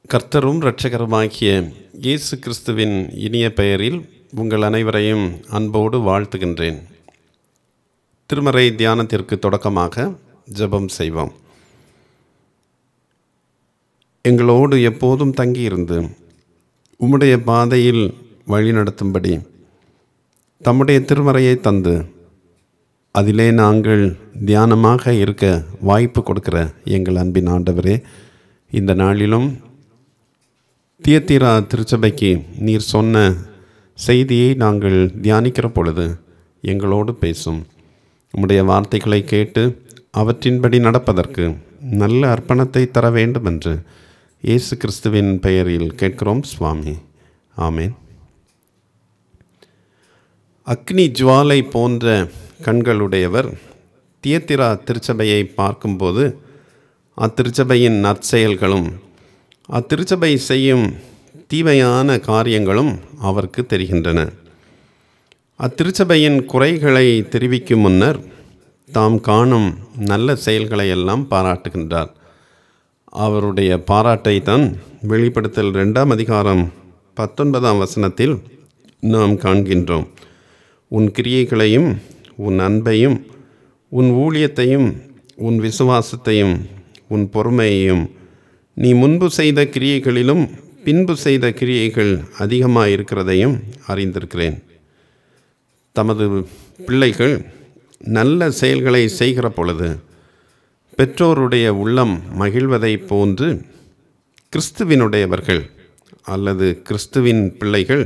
கர்த்தரும் இரட்சகருமாகிய இயேசு கிறிஸ்துவின் இனிய பெயரில் உங்கள் அனைவரையும் அன்போடு வாழ்த்துகின்றேன் திருமறை தியானத்திற்கு தொடக்கமாக ஜெபம் செய்வோம் எங்களோடு எப்போதும் தங்கியிருந்து உம்முடைய பாதையில் வழிநடத்தும்படி தம்முடைய திருமறையை தந்து அதிலே நாங்கள் தியானமாக இருக்க வாய்ப்பு கொடுக்கிற எங்கள் அன்பின் ஆண்டவரே இந்த நாளிலும் தியத்தீரா திருச்சபைக்கு நீர் சொன்ன செய்தியை நாங்கள் தியானிக்கிற பொழுது எங்களோடு பேசும் உம்முடைய வார்த்தைகளை கேட்டு அவற்றின்படி நடப்பதற்கு நல்ல அர்ப்பணத்தை தர வேண்டும் என்று இயேசு கிறிஸ்துவின் பெயரில் கேட்கிறோம் சுவாமி ஆமேன் அக்னி ஜுவாலை போன்ற கண்களுடையவர் தியத்திரா திருச்சபையை பார்க்கும்போது அத்திருச்சபையின் நற்செயல்களும் அத்திருச்சபை செய்யும் தீமையான காரியங்களும் அவருக்கு தெரிகின்றன அத்திருச்சபையின் குறைகளை தெரிவிக்கும் முன்னர் தாம் காணும் நல்ல செயல்களை எல்லாம் பாராட்டுகின்றார் அவருடைய பாராட்டை தான் வெளிப்படுத்தல் ரெண்டாம் அதிகாரம் பத்தொன்பதாம் வசனத்தில் நாம் காண்கின்றோம் உன் கிரியைகளையும் உன் அன்பையும் உன் ஊழியத்தையும் உன் விசுவாசத்தையும் உன் பொறுமையையும் நீ முன்பு செய்த கிரியைகளிலும் பின்பு செய்த கிரியைகள் அதிகமாக இருக்கிறதையும் அறிந்திருக்கிறேன் தமது பிள்ளைகள் நல்ல செயல்களை செய்கிற பொழுது பெற்றோருடைய உள்ளம் மகிழ்வதை போன்று கிறிஸ்துவினுடையவர்கள் அல்லது கிறிஸ்துவின் பிள்ளைகள்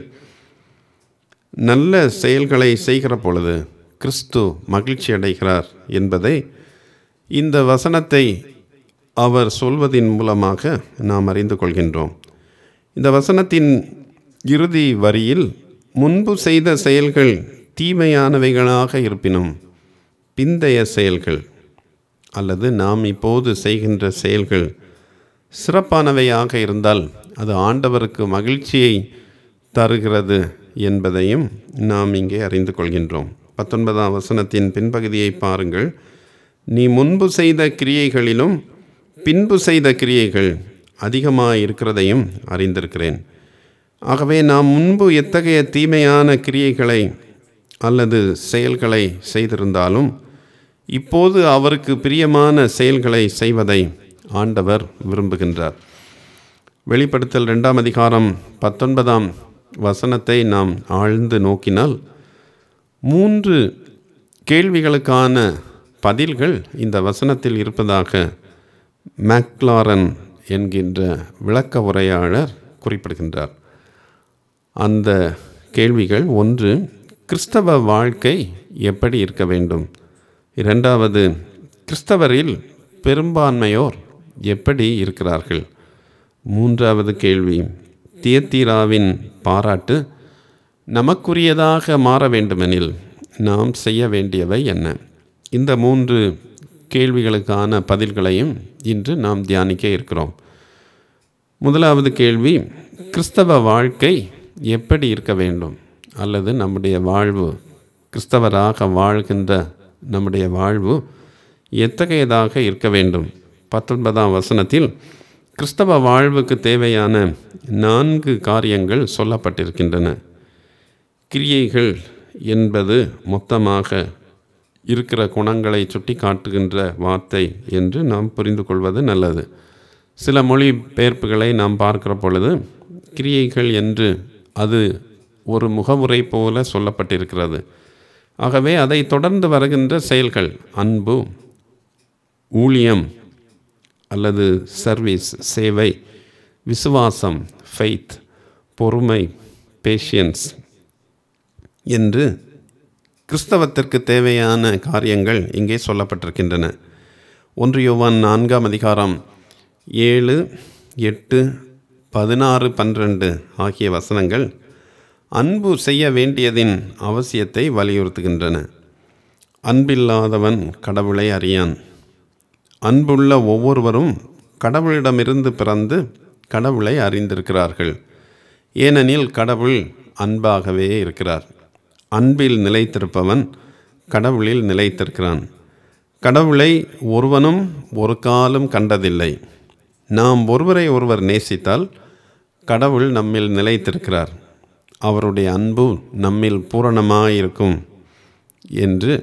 நல்ல செயல்களை செய்கிற பொழுது கிறிஸ்து மகிழ்ச்சி அடைகிறார் என்பதை இந்த வசனத்தை அவர் சொல்வதின் மூலமாக நாம் அறிந்து கொள்கின்றோம் இந்த வசனத்தின் இறுதி வரியில் முன்பு செய்த செயல்கள் தீமையானவைகளாக இருப்பினும் பிந்தைய செயல்கள் அல்லது நாம் இப்போது செய்கின்ற செயல்கள் சிறப்பானவையாக இருந்தால் அது ஆண்டவருக்கு மகிழ்ச்சியை தருகிறது என்பதையும் நாம் இங்கே அறிந்து கொள்கின்றோம் பத்தொன்பதாம் வசனத்தின் பின்பகுதியை பாருங்கள் நீ முன்பு செய்த கிரியைகளிலும் பின்பு செய்த கிரியைகள் அதிகமாக இருக்கிறதையும் அறிந்திருக்கிறேன் ஆகவே நாம் முன்பு எத்தகைய தீமையான கிரியைகளை அல்லது செயல்களை செய்திருந்தாலும் இப்போது அவருக்கு பிரியமான செயல்களை செய்வதை ஆண்டவர் விரும்புகின்றார் வெளிப்படுத்தல் ரெண்டாம் அதிகாரம் பத்தொன்பதாம் வசனத்தை நாம் ஆழ்ந்து நோக்கினால் மூன்று கேள்விகளுக்கான பதில்கள் இந்த வசனத்தில் இருப்பதாக மேக்லாரன் என்கின்ற விளக்க உரையாளர் குறிப்பிடுகின்றார் அந்த கேள்விகள் ஒன்று கிறிஸ்தவ வாழ்க்கை எப்படி இருக்க வேண்டும் இரண்டாவது கிறிஸ்தவரில் பெரும்பான்மையோர் எப்படி இருக்கிறார்கள் மூன்றாவது கேள்வி தியத்தீராவின் பாராட்டு நமக்குரியதாக மாற வேண்டுமெனில் நாம் செய்ய வேண்டியவை என்ன இந்த மூன்று கேள்விகளுக்கான பதில்களையும் இன்று நாம் தியானிக்க இருக்கிறோம் முதலாவது கேள்வி கிறிஸ்தவ வாழ்க்கை எப்படி இருக்க வேண்டும் அல்லது நம்முடைய வாழ்வு கிறிஸ்தவராக வாழ்கின்ற நம்முடைய வாழ்வு எத்தகையதாக இருக்க வேண்டும் பத்தொன்பதாம் வசனத்தில் கிறிஸ்தவ வாழ்வுக்கு தேவையான நான்கு காரியங்கள் சொல்லப்பட்டிருக்கின்றன கிரியைகள் என்பது மொத்தமாக இருக்கிற குணங்களை சுட்டி காட்டுகின்ற வார்த்தை என்று நாம் புரிந்து கொள்வது நல்லது சில மொழி பெயர்ப்புகளை நாம் பார்க்கிற பொழுது கிரியைகள் என்று அது ஒரு முகமுறை போல சொல்லப்பட்டிருக்கிறது ஆகவே அதை தொடர்ந்து வருகின்ற செயல்கள் அன்பு ஊழியம் அல்லது சர்வீஸ் சேவை விசுவாசம் ஃபெய்த் பொறுமை பேஷியன்ஸ் என்று கிறிஸ்தவத்திற்கு தேவையான காரியங்கள் இங்கே சொல்லப்பட்டிருக்கின்றன ஒன்று யோவான் நான்காம் அதிகாரம் ஏழு எட்டு பதினாறு பன்னிரண்டு ஆகிய வசனங்கள் அன்பு செய்ய வேண்டியதின் அவசியத்தை வலியுறுத்துகின்றன அன்பில்லாதவன் கடவுளை அறியான் அன்புள்ள ஒவ்வொருவரும் கடவுளிடமிருந்து பிறந்து கடவுளை அறிந்திருக்கிறார்கள் ஏனெனில் கடவுள் அன்பாகவே இருக்கிறார் அன்பில் நிலைத்திருப்பவன் கடவுளில் நிலைத்திருக்கிறான் கடவுளை ஒருவனும் ஒரு காலம் கண்டதில்லை நாம் ஒருவரை ஒருவர் நேசித்தால் கடவுள் நம்மில் நிலைத்திருக்கிறார் அவருடைய அன்பு நம்மில் பூரணமாயிருக்கும் என்று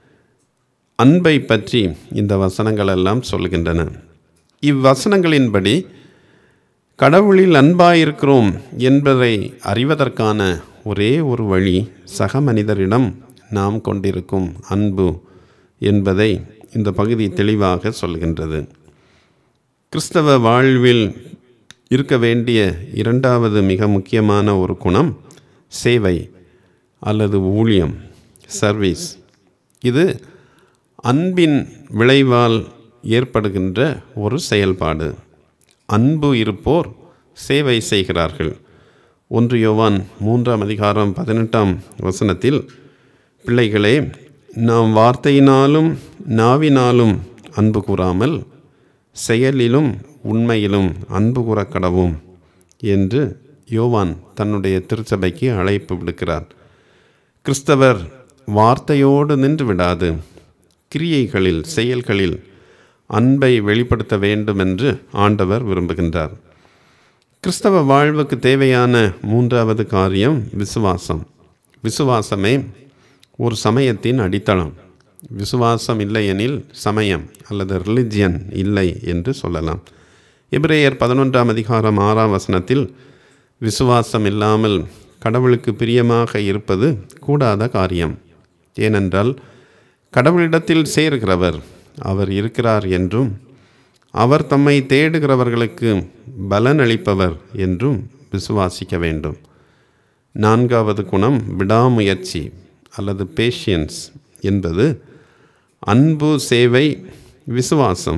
அன்பை பற்றி இந்த வசனங்கள் எல்லாம் சொல்கின்றன இவ்வசனங்களின்படி கடவுளில் அன்பாயிருக்கிறோம் என்பதை அறிவதற்கான ஒரே ஒரு வழி சக மனிதரிடம் நாம் கொண்டிருக்கும் அன்பு என்பதை இந்த பகுதி தெளிவாக சொல்கின்றது கிறிஸ்தவ வாழ்வில் இருக்க வேண்டிய இரண்டாவது மிக முக்கியமான ஒரு குணம் சேவை அல்லது ஊழியம் சர்வீஸ் இது அன்பின் விளைவால் ஏற்படுகின்ற ஒரு செயல்பாடு அன்பு இருப்போர் சேவை செய்கிறார்கள் ஒன்று யோவான் மூன்றாம் அதிகாரம் பதினெட்டாம் வசனத்தில் பிள்ளைகளே நாம் வார்த்தையினாலும் நாவினாலும் அன்பு கூறாமல் செயலிலும் உண்மையிலும் அன்பு கூற கடவும் என்று யோவான் தன்னுடைய திருச்சபைக்கு அழைப்பு விடுக்கிறார் கிறிஸ்தவர் வார்த்தையோடு நின்று விடாது கிரியைகளில் செயல்களில் அன்பை வெளிப்படுத்த வேண்டும் என்று ஆண்டவர் விரும்புகின்றார் கிறிஸ்தவ வாழ்வுக்கு தேவையான மூன்றாவது காரியம் விசுவாசம் விசுவாசமே ஒரு சமயத்தின் அடித்தளம் விசுவாசம் இல்லையெனில் சமயம் அல்லது ரிலிஜியன் இல்லை என்று சொல்லலாம் எபிரேயர் பதினொன்றாம் அதிகாரம் ஆறாம் வசனத்தில் விசுவாசம் இல்லாமல் கடவுளுக்கு பிரியமாக இருப்பது கூடாத காரியம் ஏனென்றால் கடவுளிடத்தில் சேர்கிறவர் அவர் இருக்கிறார் என்றும் அவர் தம்மை தேடுகிறவர்களுக்கு பலன் அளிப்பவர் என்றும் விசுவாசிக்க வேண்டும் நான்காவது குணம் விடாமுயற்சி அல்லது பேஷியன்ஸ் என்பது அன்பு சேவை விசுவாசம்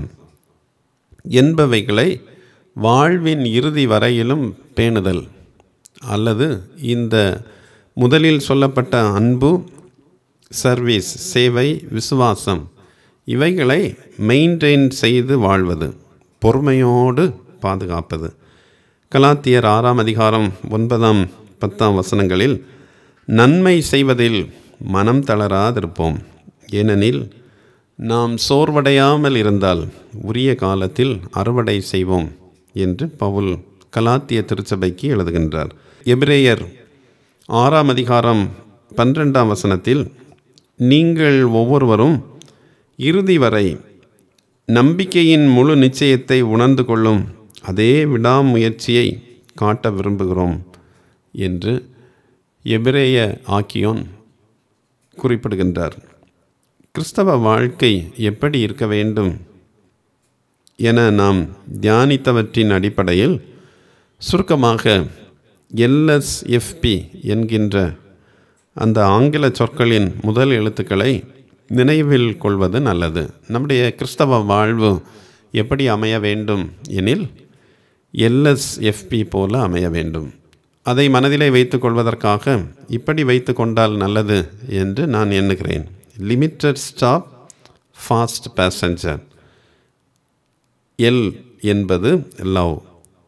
என்பவைகளை வாழ்வின் இறுதி வரையிலும் பேணுதல் அல்லது இந்த முதலில் சொல்லப்பட்ட அன்பு சர்வீஸ் சேவை விசுவாசம் இவைகளை மெயின்டைன் செய்து வாழ்வது பொறுமையோடு பாதுகாப்பது கலாத்தியர் ஆறாம் அதிகாரம் ஒன்பதாம் பத்தாம் வசனங்களில் நன்மை செய்வதில் மனம் தளராதிருப்போம் ஏனெனில் நாம் சோர்வடையாமல் இருந்தால் உரிய காலத்தில் அறுவடை செய்வோம் என்று பவுல் கலாத்திய திருச்சபைக்கு எழுதுகின்றார் எபிரேயர் ஆறாம் அதிகாரம் பன்னிரெண்டாம் வசனத்தில் நீங்கள் ஒவ்வொருவரும் இறுதி வரை நம்பிக்கையின் முழு நிச்சயத்தை உணர்ந்து கொள்ளும் அதே விடாமுயற்சியை காட்ட விரும்புகிறோம் என்று எபிரேய ஆக்கியோன் குறிப்பிடுகின்றார் கிறிஸ்தவ வாழ்க்கை எப்படி இருக்க வேண்டும் என நாம் தியானித்தவற்றின் அடிப்படையில் சுருக்கமாக எல்எஸ்எஃப்பி என்கின்ற அந்த ஆங்கில சொற்களின் முதல் எழுத்துக்களை நினைவில் கொள்வது நல்லது நம்முடைய கிறிஸ்தவ வாழ்வு எப்படி அமைய வேண்டும் எனில் எல்எஸ்எஃப்பி போல அமைய வேண்டும் அதை மனதிலே வைத்து கொள்வதற்காக இப்படி வைத்து கொண்டால் நல்லது என்று நான் எண்ணுகிறேன் limited stop fast passenger L என்பது லவ்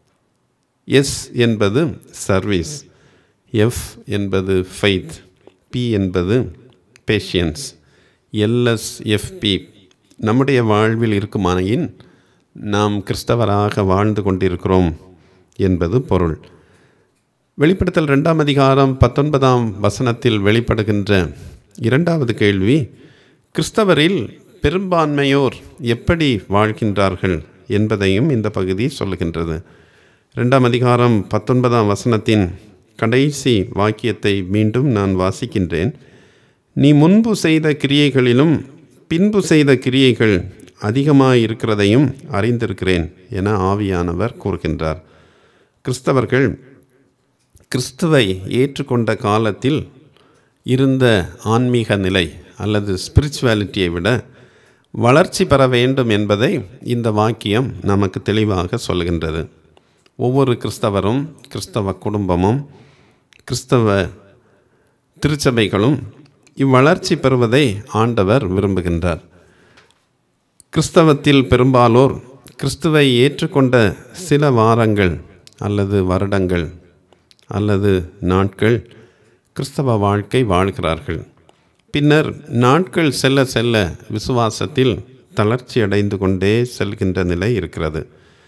எஸ் என்பது சர்வீஸ் எஃப் என்பது ஃபெய்த் பி என்பது பேஷியன்ஸ் எல்எஸ்எஃப்பி நம்முடைய வாழ்வில் இருக்குமாயின் நாம் கிறிஸ்தவராக வாழ்ந்து கொண்டிருக்கிறோம் என்பது பொருள் வெளிப்படுத்தல் ரெண்டாம் அதிகாரம் பத்தொன்பதாம் வசனத்தில் வெளிப்படுகின்ற இரண்டாவது கேள்வி கிறிஸ்தவரில் பெரும்பான்மையோர் எப்படி வாழ்கின்றார்கள் என்பதையும் இந்த பகுதி சொல்லுகின்றது ரெண்டாம் அதிகாரம் பத்தொன்பதாம் வசனத்தின் கடைசி வாக்கியத்தை மீண்டும் நான் வாசிக்கின்றேன் நீ முன்பு செய்த கிரியைகளிலும் பின்பு செய்த கிரியைகள் அதிகமாக இருக்கிறதையும் அறிந்திருக்கிறேன் என ஆவியானவர் கூறுகின்றார் கிறிஸ்தவர்கள் கிறிஸ்துவை ஏற்றுக்கொண்ட காலத்தில் இருந்த ஆன்மீக நிலை அல்லது ஸ்பிரிச்சுவாலிட்டியை விட வளர்ச்சி பெற வேண்டும் என்பதை இந்த வாக்கியம் நமக்கு தெளிவாக சொல்கின்றது ஒவ்வொரு கிறிஸ்தவரும் கிறிஸ்தவ குடும்பமும் கிறிஸ்தவ திருச்சபைகளும் இவ்வளர்ச்சி பெறுவதை ஆண்டவர் விரும்புகின்றார் கிறிஸ்தவத்தில் பெரும்பாலோர் கிறிஸ்துவை ஏற்றுக்கொண்ட சில வாரங்கள் அல்லது வருடங்கள் அல்லது நாட்கள் கிறிஸ்தவ வாழ்க்கை வாழ்கிறார்கள் பின்னர் நாட்கள் செல்ல செல்ல விசுவாசத்தில் தளர்ச்சி அடைந்து கொண்டே செல்கின்ற நிலை இருக்கிறது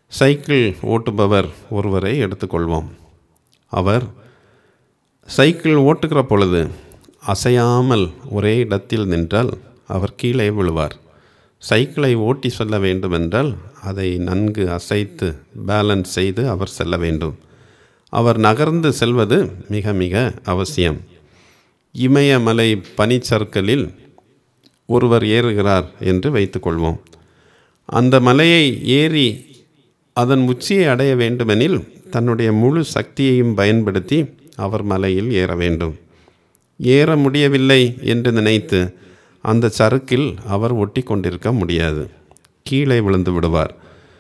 சைக்கிள் ஓட்டுபவர் ஒருவரை எடுத்துக்கொள்வோம் அவர் சைக்கிள் ஓட்டுகிற பொழுது அசையாமல் ஒரே இடத்தில் நின்றால் அவர் கீழே விழுவார் சைக்கிளை ஓட்டி செல்ல வேண்டுமென்றால் அதை நன்கு அசைத்து பேலன்ஸ் செய்து அவர் செல்ல வேண்டும் அவர் நகர்ந்து செல்வது மிக மிக அவசியம் இமயமலை பனிச்சறுக்கலில் ஒருவர் ஏறுகிறார் என்று வைத்துக்கொள்வோம் அந்த மலையை ஏறி அதன் உச்சியை அடைய வேண்டுமெனில் தன்னுடைய முழு சக்தியையும் பயன்படுத்தி அவர் மலையில் ஏற வேண்டும் ஏற முடியவில்லை என்று நினைத்து அந்த சறுக்கில் அவர் ஒட்டி கொண்டிருக்க முடியாது கீழே விழுந்து விடுவார்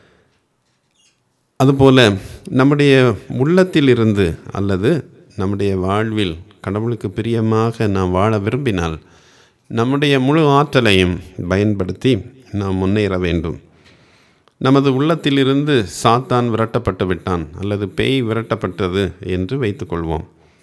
அதுபோல நம்முடைய உள்ளத்தில் இருந்து அல்லது நம்முடைய வாழ்வில் கடவுளுக்கு பிரியமாக நாம் வாழ விரும்பினால் நம்முடைய முழு ஆற்றலையும் பயன்படுத்தி நாம் முன்னேற வேண்டும் நமது உள்ளத்திலிருந்து சாத்தான் விரட்டப்பட்டு விட்டான் அல்லது பேய் விரட்டப்பட்டது என்று வைத்துக்கொள்வோம்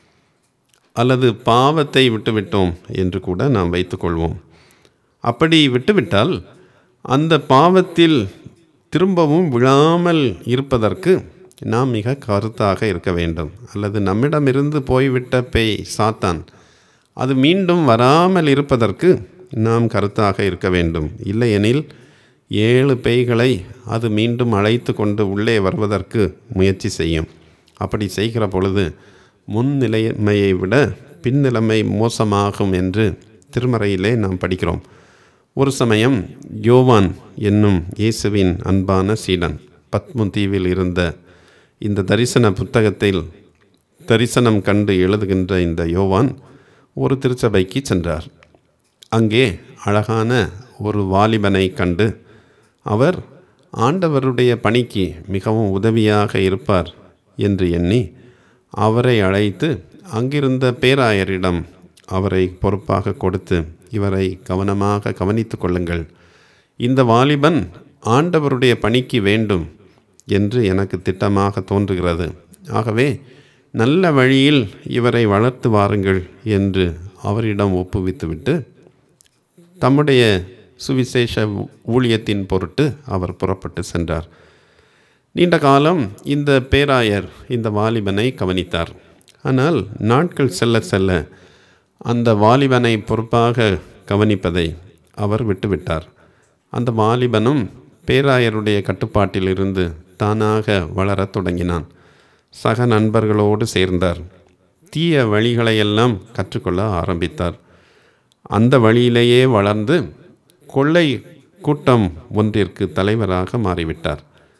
அல்லது பாவத்தை விட்டுவிட்டோம் என்று கூட நாம் வைத்துக்கொள்வோம் அப்படி விட்டுவிட்டால் அந்த பாவத்தில் திரும்பவும் விழாமல் இருப்பதற்கு நாம் மிக கருத்தாக இருக்க வேண்டும் அல்லது நம்மிடமிருந்து போய்விட்ட பேய் சாத்தான் அது மீண்டும் வராமல் இருப்பதற்கு நாம் கருத்தாக இருக்க வேண்டும் இல்லையெனில் ஏழு பேய்களை அது மீண்டும் அழைத்து கொண்டு உள்ளே வருவதற்கு முயற்சி செய்யும் அப்படி செய்கிற பொழுது முன் நிலைமையை விட பின்னிலைமை மோசமாகும் என்று திருமறையிலே நாம் படிக்கிறோம் ஒரு சமயம் யோவான் என்னும் இயேசுவின் அன்பான சீடன் பத்மு தீவில் இருந்த இந்த தரிசன புத்தகத்தில் தரிசனம் கண்டு எழுதுகின்ற இந்த யோவான் ஒரு திருச்சபைக்கு சென்றார் அங்கே அழகான ஒரு வாலிபனை கண்டு அவர் ஆண்டவருடைய பணிக்கு மிகவும் உதவியாக இருப்பார் என்று எண்ணி அவரை அழைத்து அங்கிருந்த பேராயரிடம் அவரை பொறுப்பாக கொடுத்து இவரை கவனமாக கவனித்து கொள்ளுங்கள் இந்த வாலிபன் ஆண்டவருடைய பணிக்கு வேண்டும் என்று எனக்கு திட்டமாக தோன்றுகிறது ஆகவே நல்ல வழியில் இவரை வளர்த்து வாருங்கள் என்று அவரிடம் ஒப்புவித்துவிட்டு தம்முடைய சுவிசேஷ ஊழியத்தின் பொருட்டு அவர் புறப்பட்டு சென்றார் நீண்ட காலம் இந்த பேராயர் இந்த வாலிபனை கவனித்தார் ஆனால் நாட்கள் செல்ல செல்ல அந்த வாலிபனை பொறுப்பாக கவனிப்பதை அவர் விட்டுவிட்டார் அந்த வாலிபனும் பேராயருடைய கட்டுப்பாட்டிலிருந்து தானாக வளரத் தொடங்கினான் சக நண்பர்களோடு சேர்ந்தார் தீய வழிகளையெல்லாம் கற்றுக்கொள்ள ஆரம்பித்தார் அந்த வழியிலேயே வளர்ந்து கொள்ளை கூட்டம் ஒன்றிற்கு தலைவராக மாறிவிட்டார்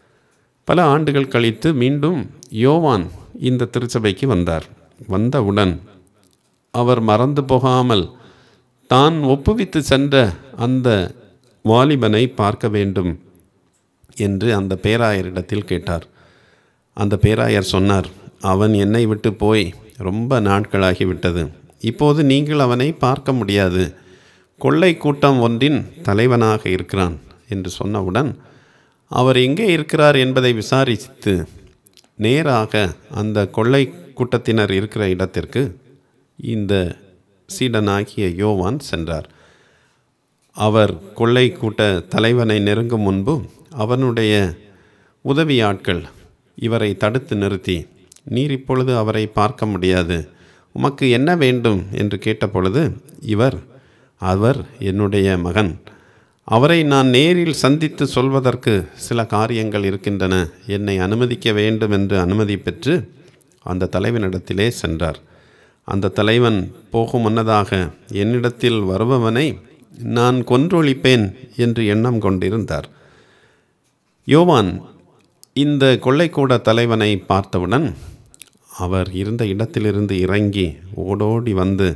பல ஆண்டுகள் கழித்து மீண்டும் யோவான் இந்த திருச்சபைக்கு வந்தார் வந்தவுடன் அவர் மறந்து போகாமல் தான் ஒப்புவித்து சென்ற அந்த வாலிபனை பார்க்க வேண்டும் என்று அந்த பேராயரிடத்தில் கேட்டார் அந்த பேராயர் சொன்னார் அவன் என்னை விட்டு போய் ரொம்ப நாட்களாகிவிட்டது இப்போது நீங்கள் அவனை பார்க்க முடியாது கொள்ளை கூட்டம் ஒன்றின் தலைவனாக இருக்கிறான் என்று சொன்னவுடன் அவர் எங்கே இருக்கிறார் என்பதை விசாரித்து நேராக அந்த கொள்ளை கூட்டத்தினர் இருக்கிற இடத்திற்கு இந்த சீடனாகிய யோவான் சென்றார் அவர் கொள்ளை கூட்ட தலைவனை நெருங்கும் முன்பு அவனுடைய உதவி ஆட்கள் இவரை தடுத்து நிறுத்தி நீர் இப்பொழுது அவரை பார்க்க முடியாது உமக்கு என்ன வேண்டும் என்று கேட்டபொழுது இவர் அவர் என்னுடைய மகன் அவரை நான் நேரில் சந்தித்து சொல்வதற்கு சில காரியங்கள் இருக்கின்றன என்னை அனுமதிக்க வேண்டும் என்று அனுமதி பெற்று அந்த தலைவனிடத்திலே சென்றார் அந்த தலைவன் போகும் முன்னதாக என்னிடத்தில் வருபவனை நான் கொன்றொழிப்பேன் என்று எண்ணம் கொண்டிருந்தார் யோவான் இந்த கொள்ளைக்கூட தலைவனை பார்த்தவுடன் அவர் இருந்த இடத்திலிருந்து இறங்கி ஓடோடி வந்து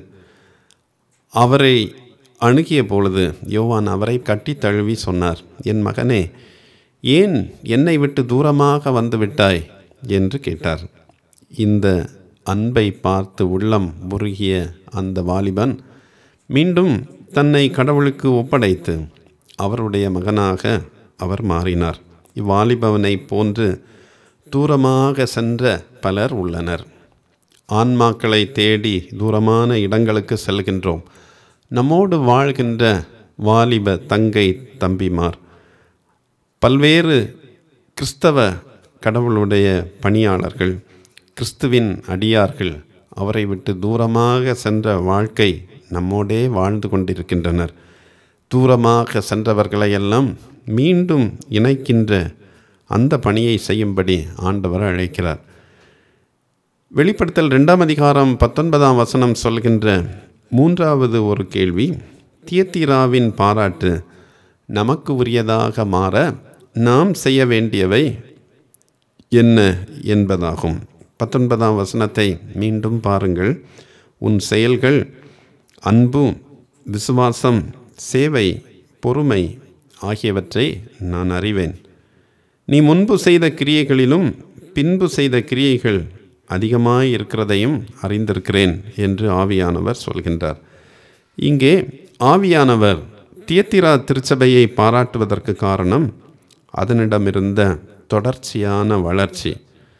அவரை அணுகிய பொழுது யோவான் அவரை கட்டி தழுவி சொன்னார் என் மகனே ஏன் என்னை விட்டு தூரமாக வந்து விட்டாய் என்று கேட்டார் இந்த அன்பை பார்த்து உள்ளம் முருகிய அந்த வாலிபன் மீண்டும் தன்னை கடவுளுக்கு ஒப்படைத்து அவருடைய மகனாக அவர் மாறினார் இவ்வாலிபவனை போன்று தூரமாக சென்ற பலர் உள்ளனர் ஆன்மாக்களை தேடி தூரமான இடங்களுக்கு செல்கின்றோம் நம்மோடு வாழ்கின்ற வாலிப தங்கை தம்பிமார் பல்வேறு கிறிஸ்தவ கடவுளுடைய பணியாளர்கள் கிறிஸ்துவின் அடியார்கள் அவரை விட்டு தூரமாக சென்ற வாழ்க்கை நம்மோடே வாழ்ந்து கொண்டிருக்கின்றனர் தூரமாக சென்றவர்களையெல்லாம் மீண்டும் இணைக்கின்ற அந்த பணியை செய்யும்படி ஆண்டவர் அழைக்கிறார் வெளிப்படுத்தல் ரெண்டாம் அதிகாரம் பத்தொன்பதாம் வசனம் சொல்கின்ற மூன்றாவது ஒரு கேள்வி தியத்தீராவின் பாராட்டு நமக்கு உரியதாக மாற நாம் செய்ய வேண்டியவை என்ன என்பதாகும் பத்தொன்பதாம் வசனத்தை மீண்டும் பாருங்கள் உன் செயல்கள் அன்பு விசுவாசம் சேவை பொறுமை ஆகியவற்றை நான் அறிவேன் நீ முன்பு செய்த கிரியைகளிலும் பின்பு செய்த கிரியைகள் அதிகமாய் இருக்கிறதையும் அறிந்திருக்கிறேன் என்று ஆவியானவர் சொல்கின்றார் இங்கே ஆவியானவர் தியத்திரா திருச்சபையை பாராட்டுவதற்கு காரணம் அதனிடமிருந்த தொடர்ச்சியான வளர்ச்சி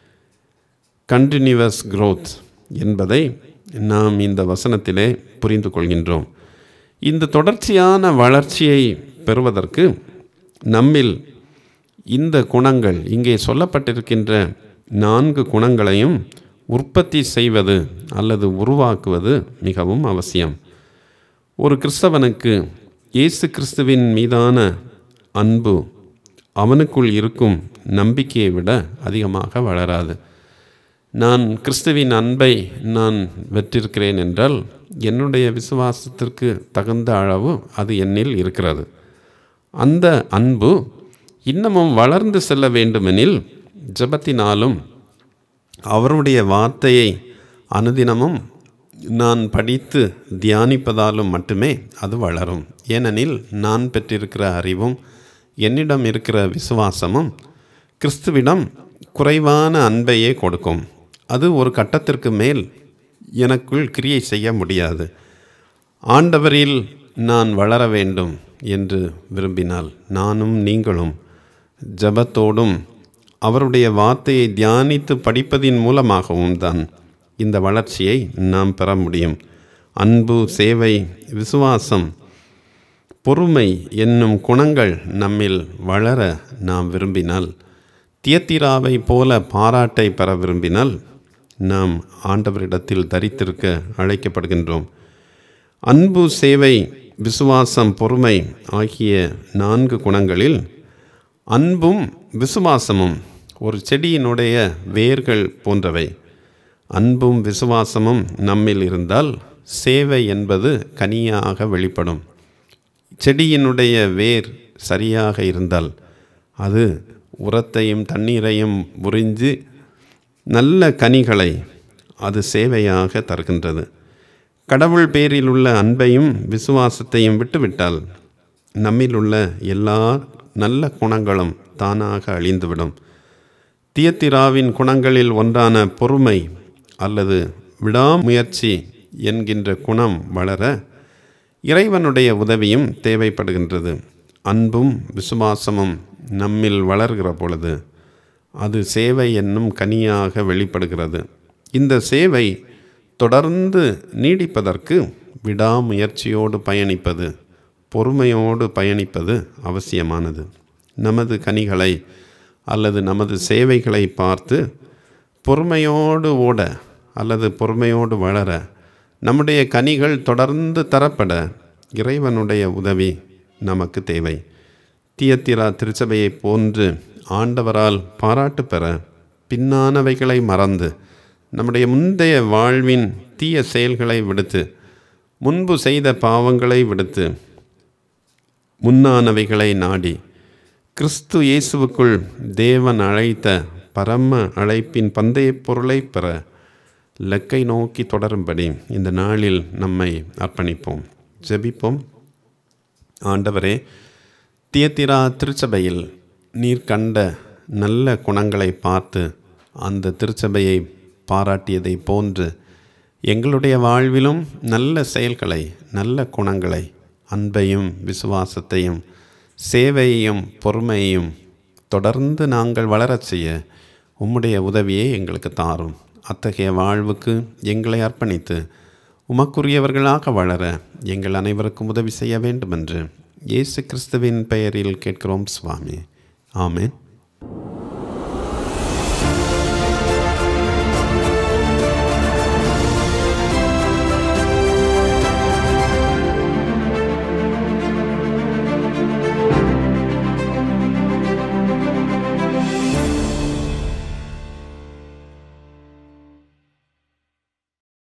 கண்டினியூவஸ் growth என்பதை நாம் இந்த வசனத்திலே புரிந்து கொள்கின்றோம் இந்த தொடர்ச்சியான வளர்ச்சியை பெறுவதற்கு நம்மில் இந்த குணங்கள் இங்கே சொல்லப்பட்டிருக்கின்ற நான்கு குணங்களையும் உற்பத்தி செய்வது அல்லது உருவாக்குவது மிகவும் அவசியம் ஒரு கிறிஸ்தவனுக்கு இயேசு கிறிஸ்துவின் மீதான அன்பு அவனுக்குள் இருக்கும் நம்பிக்கையை விட அதிகமாக வளராது நான் கிறிஸ்துவின் அன்பை நான் பெற்றிருக்கிறேன் என்றால் என்னுடைய விசுவாசத்திற்கு தகுந்த அளவு அது என்னில் இருக்கிறது அந்த அன்பு இன்னமும் வளர்ந்து செல்ல வேண்டுமெனில் ஜெபத்தினாலும் அவருடைய வார்த்தையை அனுதினமும் நான் படித்து தியானிப்பதாலும் மட்டுமே அது வளரும் ஏனெனில் நான் பெற்றிருக்கிற அறிவும் என்னிடம் இருக்கிற விசுவாசமும் கிறிஸ்துவிடம் குறைவான அன்பையே கொடுக்கும் அது ஒரு கட்டத்திற்கு மேல் எனக்குள் கிரியை செய்ய முடியாது ஆண்டவரில் நான் வளர வேண்டும் என்று விரும்பினால் நானும் நீங்களும் ஜபத்தோடும் அவருடைய வார்த்தையை தியானித்து படிப்பதின் மூலமாகவும் தான் இந்த வளர்ச்சியை நாம் பெற முடியும் அன்பு சேவை விசுவாசம் பொறுமை என்னும் குணங்கள் நம்மில் வளர நாம் விரும்பினால் தியத்திராவை போல பாராட்டை பெற விரும்பினால் நாம் ஆண்டவரிடத்தில் தரித்திருக்க அழைக்கப்படுகின்றோம் அன்பு சேவை விசுவாசம் பொறுமை ஆகிய நான்கு குணங்களில் அன்பும் விசுவாசமும் ஒரு செடியினுடைய வேர்கள் போன்றவை அன்பும் விசுவாசமும் நம்மில் இருந்தால் சேவை என்பது கனியாக வெளிப்படும் செடியினுடைய வேர் சரியாக இருந்தால் அது உரத்தையும் தண்ணீரையும் உறிஞ்சு நல்ல கனிகளை அது சேவையாக தருகின்றது கடவுள் பேரில் உள்ள அன்பையும் விசுவாசத்தையும் விட்டுவிட்டால் நம்மில் உள்ள எல்லா நல்ல குணங்களும் தானாக அழிந்துவிடும் தியத்திராவின் குணங்களில் ஒன்றான பொறுமை அல்லது விடாமுயற்சி என்கின்ற குணம் வளர இறைவனுடைய உதவியும் தேவைப்படுகின்றது அன்பும் விசுவாசமும் நம்மில் வளர்கிற பொழுது அது சேவை என்னும் கனியாக வெளிப்படுகிறது இந்த சேவை தொடர்ந்து நீடிப்பதற்கு விடாமுயற்சியோடு பயணிப்பது பொறுமையோடு பயணிப்பது அவசியமானது நமது கனிகளை அல்லது நமது சேவைகளை பார்த்து பொறுமையோடு ஓட அல்லது பொறுமையோடு வளர நம்முடைய கனிகள் தொடர்ந்து தரப்பட இறைவனுடைய உதவி நமக்கு தேவை தியத்திரா திருச்சபையைப் போன்று ஆண்டவரால் பாராட்டு பெற பின்னானவைகளை மறந்து நம்முடைய முந்தைய வாழ்வின் தீய செயல்களை விடுத்து முன்பு செய்த பாவங்களை விடுத்து முன்னானவைகளை நாடி கிறிஸ்து இயேசுவுக்குள் தேவன் அழைத்த பரம அழைப்பின் பந்தயப் பொருளை பெற லக்கை நோக்கி தொடரும்படி இந்த நாளில் நம்மை அர்ப்பணிப்போம் ஜெபிப்போம் ஆண்டவரே தியத்திரா திருச்சபையில் நீர் கண்ட நல்ல குணங்களை பார்த்து அந்த திருச்சபையை பாராட்டியதை போன்று எங்களுடைய வாழ்விலும் நல்ல செயல்களை நல்ல குணங்களை அன்பையும் விசுவாசத்தையும் சேவையையும் பொறுமையையும் தொடர்ந்து நாங்கள் வளரச் செய்ய உம்முடைய உதவியை எங்களுக்கு தாரும் அத்தகைய வாழ்வுக்கு எங்களை அர்ப்பணித்து உமக்குரியவர்களாக வளர எங்கள் அனைவருக்கும் உதவி செய்ய வேண்டுமென்று இயேசு கிறிஸ்துவின் பெயரில் கேட்கிறோம் சுவாமி ஆமென்